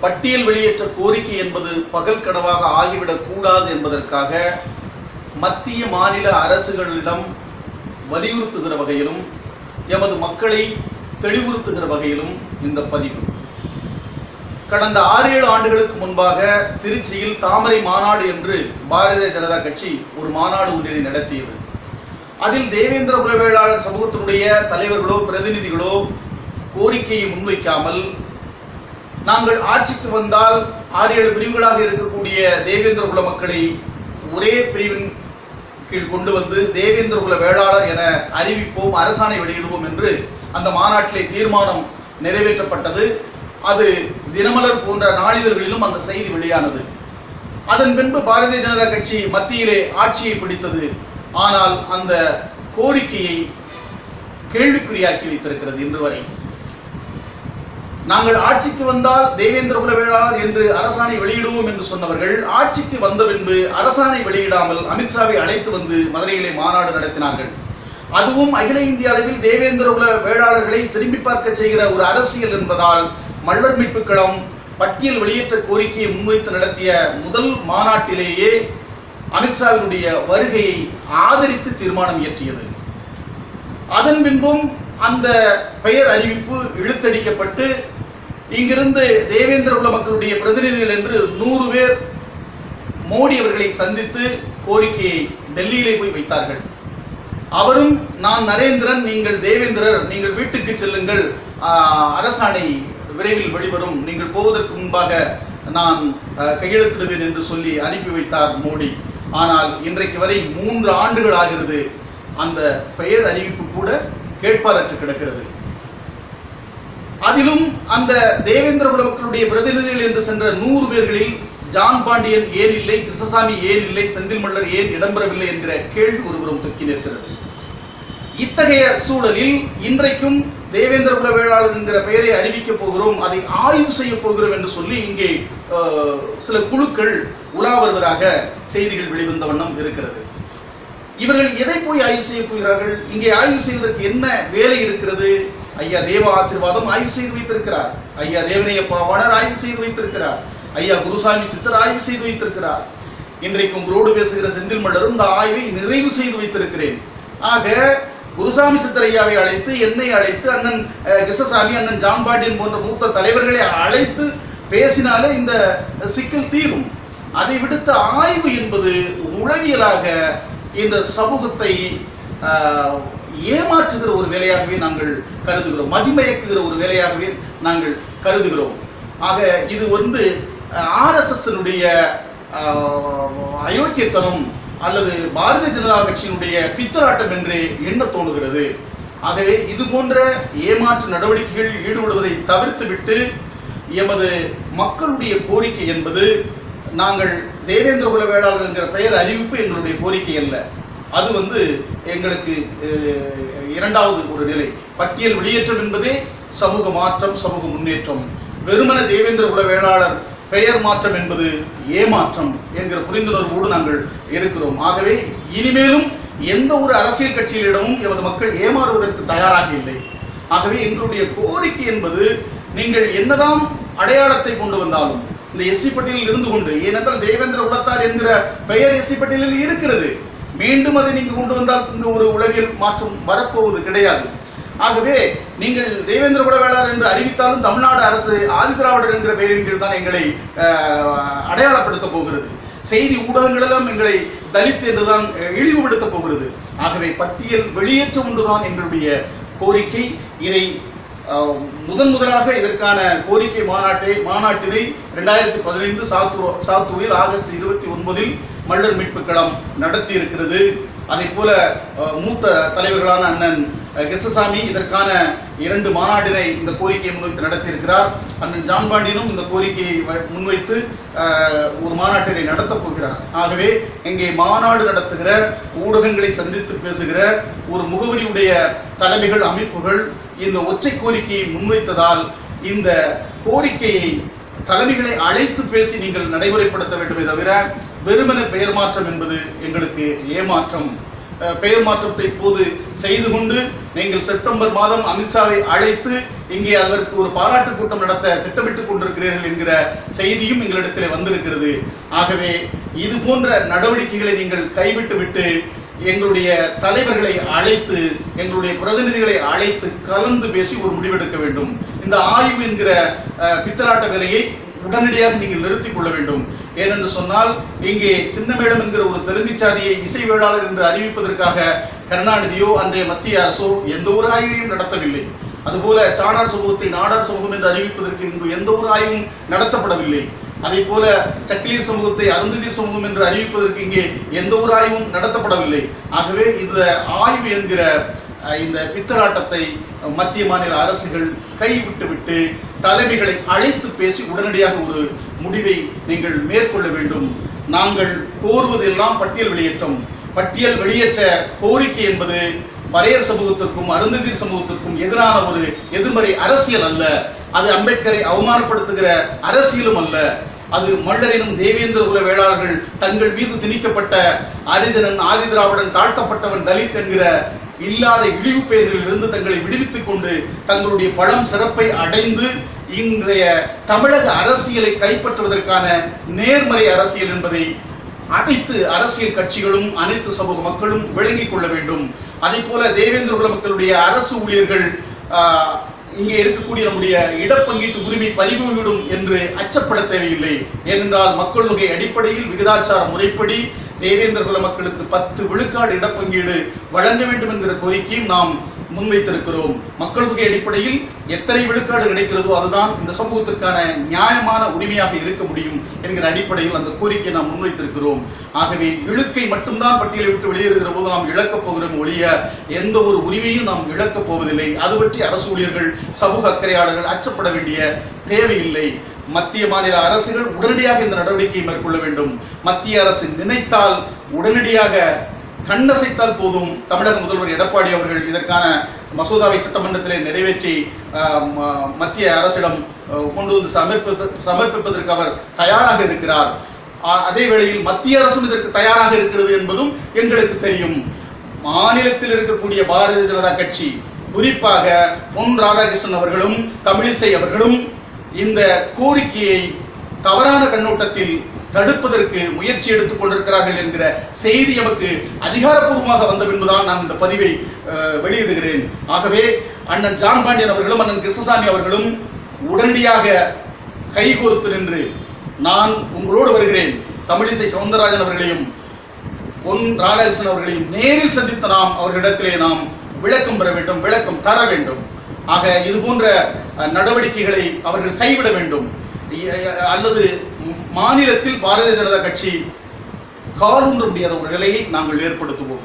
பட்டியல் வெளியேற்ற கோரிக்கை என்பது பகல் கனவாக ஆகிவிடக் கூடாது என்பதற்காக மத்திய மாநில அரசுகளிடம் வலியுறுத்துகிற வகையிலும் எமது மக்களை தெளிவுறுத்துகிற வகையிலும் இந்த பதிவு கடந்த ஆறு ஏழு ஆண்டுகளுக்கு முன்பாக திருச்சியில் தாமரை மாநாடு என்று பாரதிய ஜனதா கட்சி ஒரு மாநாடு ஒன்றினை நடத்தியது அதில் தேவேந்திர குலவேளாளர் சமூகத்தினுடைய தலைவர்களோ பிரதிநிதிகளோ கோரிக்கையை முன்வைக்காமல் நாங்கள் ஆட்சிக்கு வந்தால் ஆறு ஏழு பிரிவுகளாக இருக்கக்கூடிய தேவேந்திர குல மக்களை ஒரே பிரிவின் கீழ் கொண்டு வந்து தேவேந்திர குல வேளாளர் என அறிவிப்போம் அரசாணை வெளியிடுவோம் என்று அந்த மாநாட்டிலே தீர்மானம் நிறைவேற்றப்பட்டது அது தினமலர் போன்ற நாளிதழ்களிலும் அந்த செய்தி வெளியானது அதன் பின்பு பாரதிய ஜனதா கட்சி மத்தியிலே ஆட்சியை பிடித்தது ஆனால் அந்த கோரிக்கையை கேள்விக்குறியாக்கி வைத்திருக்கிறது இன்று வரை நாங்கள் ஆட்சிக்கு வந்தால் தேவேந்திர குல வேளாளர் என்று அரசாணை வெளியிடுவோம் என்று சொன்னவர்கள் ஆட்சிக்கு வந்த பின்பு அரசாணை வெளியிடாமல் அமித்ஷாவை அழைத்து வந்து மதுரையிலே மாநாடு நடத்தினார்கள் அதுவும் அகில இந்திய அளவில் தேவேந்திர குல வேளாளர்களை திரும்பி பார்க்க செய்கிற ஒரு அரசியல் என்பதால் மல்லர் மீட்புக் களம் பட்டியல் வெளியேற்ற கோரிக்கையை முன்வைத்து நடத்திய முதல் மாநாட்டிலேயே அமித்ஷாவினுடைய வருகையை ஆதரித்து தீர்மானம் இயற்றியது அதன் பின்பும் அந்த பெயர் அறிவிப்பு இழுத்தடிக்கப்பட்டு இங்கிருந்து தேவேந்திர குல மக்களுடைய பிரதிநிதிகள் என்று நூறு பேர் மோடி அவர்களை சந்தித்து கோரிக்கையை டெல்லியிலே போய் வைத்தார்கள் அவரும் நான் நரேந்திரன் நீங்கள் தேவேந்திரர் நீங்கள் வீட்டுக்கு செல்லுங்கள் ஆஹ், அரசாணை விரைவில் வெளிவரும் நீங்கள் போவதற்கு முன்பாக நான் ஆஹ், கையெழுத்திடுவேன் என்று சொல்லி அனுப்பி வைத்தார் மோடி ஆனால் இன்றைக்கு வரை மூன்று ஆண்டுகள் ஆகிறது அந்த பெயர் அறிவிப்பு கூட கேட்பாரற்று கிடக்கிறது அதிலும் அந்த தேவேந்திர குல மக்களுடைய பிரதிநிதிகள் என்று சென்ற நூறு பேர்களில் ஜான் பாண்டியன் ஏன் இல்லை கிருஷ்ணசாமி ஏன் இல்லை செந்தில் மல்லர் ஏன் இடம்பெறவில்லை என்கிற கேள்வி ஒருபுறம் தொக்கி நிற்கிறது இத்தகைய சூழலில் இன்றைக்கும் தேவேந்திர குல வேளாளர் என்கிற பெயரை அறிவிக்கப் போகிறோம் அதை ஆய்வு செய்ய போகிறோம் என்று சொல்லி இங்கே அஹ், சில குழுக்கள் உலா வருவதாக செய்திகள் வெளிவந்த வண்ணம் இருக்கிறது இவர்கள் எதை போய் ஆய்வு செய்ய போகிறார்கள் இங்கே ஆய்வு செய்வதற்கு என்ன வேலை இருக்கிறது ஐயா தேவ ஆசீர்வாதம் ஆய்வு செய்து வைத்திருக்கிறார் ஐயா தேவனையப்பா வனர் ஆய்வு செய்து வைத்திருக்கிறார் ஐயா குருசாமி சித்தர் ஆய்வு செய்து வைத்திருக்கிறார் இன்றைக்கு உங்களோடு பேசுகிற செந்தில் மல்லரும் இந்த ஆய்வை நிறைவு செய்து வைத்திருக்கிறேன் ஆக குருசாமி சித்தர் ஐயாவை அழைத்து என்னை அழைத்து அண்ணன் அஹ், கிருஷ்ணசாமி அண்ணன் ஜான் பாண்டியன் போன்ற மூத்த தலைவர்களை அழைத்து பேசினாலே இந்த சிக்கல் தீரும் அதை விடுத்த ஆய்வு என்பது உளவியலாக இந்த சமூகத்தை ஆஹ், ஏமாற்றுகிற ஒரு வேலையாகவே நாங்கள் கருதுகிறோம் மதிமயக்குகிற ஒரு வேலையாகவே நாங்கள் கருதுகிறோம் ஆக இது வந்து ஆர்எஸ்எஸ்னுடைய அயோக்கியத்தனம் அல்லது பாரதிய ஜனதா கட்சியினுடைய பித்தலாட்டம் என்று எண்ண தோணுகிறது ஆகவே இது போன்ற ஏமாற்று நடவடிக்கைகளில் ஈடுபடுவதை தவிர்த்துவிட்டு எமது மக்களுடைய கோரிக்கை என்பது நாங்கள் தேவேந்திர குல வேளாளர் என்கிற பெயர் அறிவிப்பு எங்களுடைய கோரிக்கை அல்ல அது வந்து எங்களுக்கு அஹ், இரண்டாவது ஒரு நிலை பட்டியல் வெளியேற்றம் என்பதே சமூக மாற்றம் சமூக முன்னேற்றம் வெறுமன தேவேந்திர குல வேளாளர் பெயர் மாற்றம் என்பது ஏமாற்றம் என்கிற புரிந்துணர்வோடு நாங்கள் இருக்கிறோம் ஆகவே இனிமேலும் எந்த ஒரு அரசியல் கட்சிகளிடமும் எமது மக்கள் ஏமாறுவதற்கு தயாராக இல்லை ஆகவே எங்களுடைய கோரிக்கை என்பது நீங்கள் என்னதான் அடையாளத்தை கொண்டு வந்தாலும் இந்த எஸ்சி பட்டியலில் இருந்து கொண்டு ஏனென்றால் தேவேந்திர குலத்தார் என்கிற பெயர் எஸ்சி பட்டியலில் இருக்கிறது மீண்டும் அதை நீங்கள் கொண்டு வந்தால் இங்கு ஒரு உளவியல் மாற்றம் வரப்போவது கிடையாது ஆகவே நீங்கள் தேவேந்திர குல வேளாளர் என்று அறிவித்தாலும் தமிழ்நாடு அரசு ஆதிதிராவிடர் என்கிற பெயரின் கீழ் தான் எங்களை அஹ், அடையாளப்படுத்த போகிறது செய்தி ஊடகங்களெல்லாம் எங்களை தலித் என்றுதான் அஹ், இழிவுபடுத்த போகிறது ஆகவே பட்டியல் வெளியேற்ற ஒன்றுதான் எங்களுடைய கோரிக்கை இதை அஹ், முதன் முதலாக இதற்கான கோரிக்கை மாநாட்டை மாநாட்டினை ரெண்டாயிரத்தி பதினைந்து சாத்தூர் சாத்தூரில் ஆகஸ்ட் இருபத்தி ஒன்பதில் மல்லர் மீட்புக் களம் நடத்தி இருக்கிறது அதே போல அஹ், மூத்த தலைவர்களான அண்ணன் அஹ், கிருஷ்ணசாமி இதற்கான இரண்டு மாநாட்டினை இந்த கோரிக்கையை முன்வைத்து நடத்தியிருக்கிறார் அண்ணன் ஜான் பாண்டியனும் இந்த கோரிக்கையை வ- முன்வைத்து அஹ், ஒரு மாநாட்டினை நடத்தப் போகிறார் ஆகவே இங்கே மாநாடு நடத்துகிற ஊடகங்களை சந்தித்து பேசுகிற ஒரு முகவரியுடைய தலைமைகள் அமைப்புகள் இந்த ஒற்றை கோரிக்கையை முன்வைத்ததால் இந்த கோரிக்கையை தலைமைகளை அழைத்து பேசி நீங்கள் நடைமுறைப்படுத்த வேண்டுமே தவிர வெறுமன பெயர் மாற்றம் என்பது எங்களுக்கு ஏமாற்றம் அஹ், பெயர் மாற்றத்தை இப்போது செய்து கொண்டு நீங்கள் செப்டம்பர் மாதம் அமித்ஷாவை அழைத்து இங்கே அதற்கு ஒரு பாராட்டு கூட்டம் நடத்த திட்டமிட்டுக் கொண்டிருக்கிறீர்கள் என்கிற செய்தியும் எங்களிடத்தில் வந்திருக்கிறது ஆகவே இது போன்ற நடவடிக்கைகளை நீங்கள் கைவிட்டு விட்டு எங்களுடைய தலைவர்களை அழைத்து எங்களுடைய பிரதிநிதிகளை அழைத்து கலந்து பேசி ஒரு முடிவெடுக்க வேண்டும் இந்த ஆய்வு என்கிற அஹ், பித்தலாட்ட வேலையை உடனடியாக நீங்கள் நிறுத்திக் கொள்ள வேண்டும் ஏனென்று சொன்னால் இங்கே சின்னமேளம் என்கிற ஒரு தெலுங்கு சாதியை இசை வேளாளர் என்று அறிவிப்பதற்காக கருணாநிதியோ அன்றைய மத்திய அரசோ எந்த ஒரு ஆய்வையும் நடத்தவில்லை அதுபோல சாணார் சமூகத்தை நாடார் சமூகம் என்று அறிவிப்பதற்கு இங்கு எந்த ஒரு ஆய்வும் நடத்தப்படவில்லை அதே போல சக்கிலியர் சமூகத்தை அருந்ததி சமூகம் என்று அறிவிப்பதற்கு இங்கே எந்த ஒரு ஆய்வும் நடத்தப்படவில்லை ஆகவே இந்த ஆய்வு என்கிற அஹ், இந்த பித்தராட்டத்தை அஹ், மத்திய மாநில அரசுகள் கைவிட்டு விட்டு தலைமைகளை அழைத்து பேசி உடனடியாக ஒரு முடிவை நீங்கள் மேற்கொள்ள வேண்டும் நாங்கள் கோருவதெல்லாம் பட்டியல் வெளியேற்றம் பட்டியல் வெளியேற்ற கோரிக்கை என்பது பரையர் சமூகத்திற்கும் அருந்ததிர் சமூகத்திற்கும் எதிரான ஒரு எதிர்மறை அரசியல் அல்ல அது அம்பேத்கரை அவமானப்படுத்துகிற அரசியலும் அல்ல அது மல்லரினும் தேவேந்திர குல வேளாளர்கள் தங்கள் மீது திணிக்கப்பட்ட அரிஜனன் ஆதிதிராவிடன் தாழ்த்தப்பட்டவன் தலித் என்கிற இல்லாத இழிவு பெயர்களிலிருந்து தங்களை விடுவித்துக் கொண்டு தங்களுடைய பழம் சிறப்பை அடைந்து இன்றைய தமிழக அரசியலை கைப்பற்றுவதற்கான நேர்மறை அரசியல் என்பதை அனைத்து அரசியல் கட்சிகளும் அனைத்து சமூக மக்களும் விளங்கிக் கொள்ள வேண்டும் அதே போல தேவேந்திர குல மக்களுடைய அரசு ஊழியர்கள் ஆஹ், இங்கே இருக்கக்கூடிய நம்முடைய இடப்பங்கீட்டு உரிமை பறிபோய்விடும் என்று அச்சப்பட தேவையில்லை ஏனென்றால் மக்கள் தொகை அடிப்படையில் விகிதாச்சார முறைப்படி தேவேந்திர குல மக்களுக்கு பத்து விழுக்காடு இடப்பங்கீடு வழங்க வேண்டும் என்கிற கோரிக்கையும் நாம் முன்வைத்திருக்கிறோம் மக்கள் தொகை அடிப்படையில் எத்தனை விழுக்காடு கிடைக்கிறதோ அதுதான் இந்த சமூகத்திற்கான நியாயமான உரிமையாக இருக்க முடியும் என்கிற அடிப்படையில் அந்த கோரிக்கையை நாம் முன்வைத்திருக்கிறோம் ஆகவே இழுக்கை மட்டும்தான் பட்டியலை விட்டு வெளியேறுகிற போது நாம் இழக்கப் போகிறோம் ஒழிய எந்த ஒரு உரிமையும் நாம் இழக்கப் போவதில்லை அது பற்றி அரசு ஊழியர்கள் சமூக அக்கறையாளர்கள் அச்சப்பட வேண்டிய தேவையில்லை மத்திய மாநில அரசுகள் உடனடியாக இந்த நடவடிக்கையை மேற்கொள்ள வேண்டும் மத்திய அரசு நினைத்தால் உடனடியாக கண்ணசைத்தால் போதும் தமிழக முதல்வர் எடப்பாடி அவர்கள் இதற்கான மசோதாவை சட்டமன்றத்திலே நிறைவேற்றி ஆஹ், ம- மத்திய அரசிடம் ஆஹ், கொண்டு வந்து சமர்ப்பிப்ப சமர்ப்பிப்பதற்கு அவர் தயாராக இருக்கிறார் ஆ- அதே வேளையில் மத்திய அரசும் இதற்கு தயாராக இருக்கிறது என்பதும் எங்களுக்கு தெரியும் மாநிலத்தில் இருக்கக்கூடிய பாரதிய ஜனதா கட்சி குறிப்பாக பொன் ராதாகிருஷ்ணன் அவர்களும் தமிழிசை அவர்களும் இந்த கோரிக்கையை தவறான கண்ணோட்டத்தில் தடுப்பதற்கு முயற்சி எடுத்துக் கொண்டிருக்கிறார்கள் என்கிற செய்தி நமக்கு அதிகாரப்பூர்வமாக வந்த பின்புதான் நான் இந்த பதிவை அஹ், வெளியிடுகிறேன் ஆகவே அண்ணன் ஜான் பாண்டியன் அவர்களும் அண்ணன் கிருஷ்ணசாமி அவர்களும் உடனடியாக கைகோர்த்து நின்று நான் உங்களோடு வருகிறேன் தமிழிசை சவுந்தரராஜன் அவர்களையும் பொன் ராதாகிருஷ்ணன் அவர்களையும் நேரில் சந்தித்த நாம் அவர்களிடத்திலே நாம் விளக்கம் பெற வேண்டும் விளக்கம் தர வேண்டும் ஆக இது போன்ற அஹ், நடவடிக்கைகளை அவர்கள் கைவிட வேண்டும் இ- அஹ், அல்லது ம், மாநிலத்தில் பாரதிய ஜனதா கட்சி காலூன்ற முடியாத ஒரு நிலையை நாங்கள் ஏற்படுத்துவோம்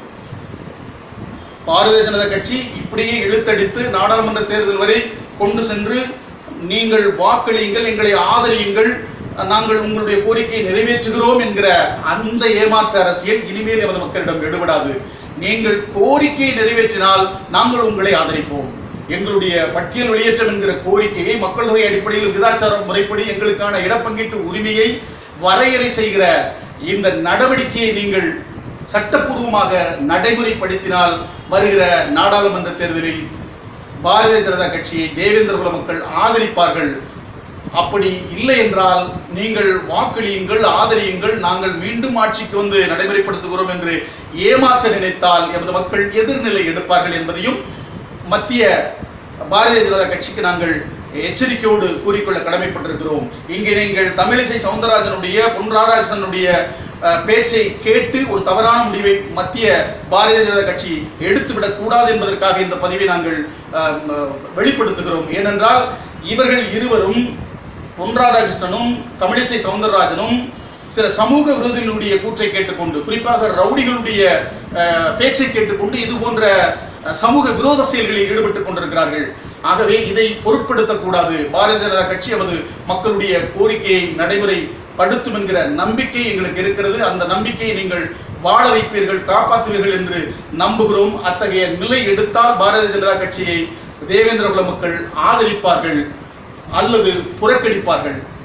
பாரதிய ஜனதா கட்சி இப்படியே இழுத்தடித்து நாடாளுமன்ற தேர்தல் வரை கொண்டு சென்று நீங்கள் வாக்களியுங்கள் எங்களை ஆதரியுங்கள் நாங்கள் உங்களுடைய கோரிக்கையை நிறைவேற்றுகிறோம் என்கிற அந்த ஏமாற்ற அரசியல் இனிமேல் எமது மக்களிடம் எடுபடாது நீங்கள் கோரிக்கையை நிறைவேற்றினால் நாங்கள் உங்களை ஆதரிப்போம் எங்களுடைய பட்டியல் வெளியேற்றம் என்கிற கோரிக்கையை மக்கள் தொகை அடிப்படையில் விகிதாச்சார முறைப்படி எங்களுக்கான இடப்பங்கீட்டு உரிமையை வரையறை செய்கிற இந்த நடவடிக்கையை நீங்கள் சட்டப்பூர்வமாக நடைமுறைப்படுத்தினால் வருகிற நாடாளுமன்ற தேர்தலில் பாரதிய ஜனதா கட்சியை தேவேந்திர குல மக்கள் ஆதரிப்பார்கள் அப்படி இல்லை என்றால் நீங்கள் வாக்களியுங்கள் ஆதரியுங்கள் நாங்கள் மீண்டும் ஆட்சிக்கு வந்து நடைமுறைப்படுத்துகிறோம் என்று ஏமாற்ற நினைத்தால் எமது மக்கள் எதிர்நிலை எடுப்பார்கள் என்பதையும் மத்திய பாரதிய ஜனதா கட்சிக்கு நாங்கள் எச்சரிக்கையோடு கூறிக்கொள்ள கடமைப்பட்டிருக்கிறோம் இங்கே நீங்கள் தமிழிசை சவுந்தரராஜனுடைய பொன் ராதாகிருஷ்ணனுடைய அஹ், பேச்சை கேட்டு ஒரு தவறான முடிவை மத்திய பாரதிய ஜனதா கட்சி எடுத்துவிடக் கூடாது என்பதற்காக இந்த பதிவை நாங்கள் அஹ், ம- வெளிப்படுத்துகிறோம் ஏனென்றால் இவர்கள் இருவரும் பொன் ராதாகிருஷ்ணனும் தமிழிசை சவுந்தரராஜனும் சில சமூக விரோதிகளுடைய கூற்றை கேட்டுக்கொண்டு குறிப்பாக ரவுடிகளுடைய அஹ், பேச்சை கேட்டுக்கொண்டு இது போன்ற அஹ், சமூக விரோத செயல்களில் ஈடுபட்டுக் கொண்டிருக்கிறார்கள் ஆகவே இதை பொருட்படுத்தக்கூடாது பாரதிய ஜனதா கட்சி நமது மக்களுடைய கோரிக்கையை நடைமுறைப்படுத்தும் என்கிற நம்பிக்கை எங்களுக்கு இருக்கிறது அந்த நம்பிக்கையை நீங்கள் வாழ வைப்பீர்கள் காப்பாற்றுவீர்கள் என்று நம்புகிறோம் அத்தகைய நிலை எடுத்தால் பாரதிய ஜனதா கட்சியை தேவேந்திர குல மக்கள் ஆதரிப்பார்கள் அல்லது புறக்கணிப்பார்கள்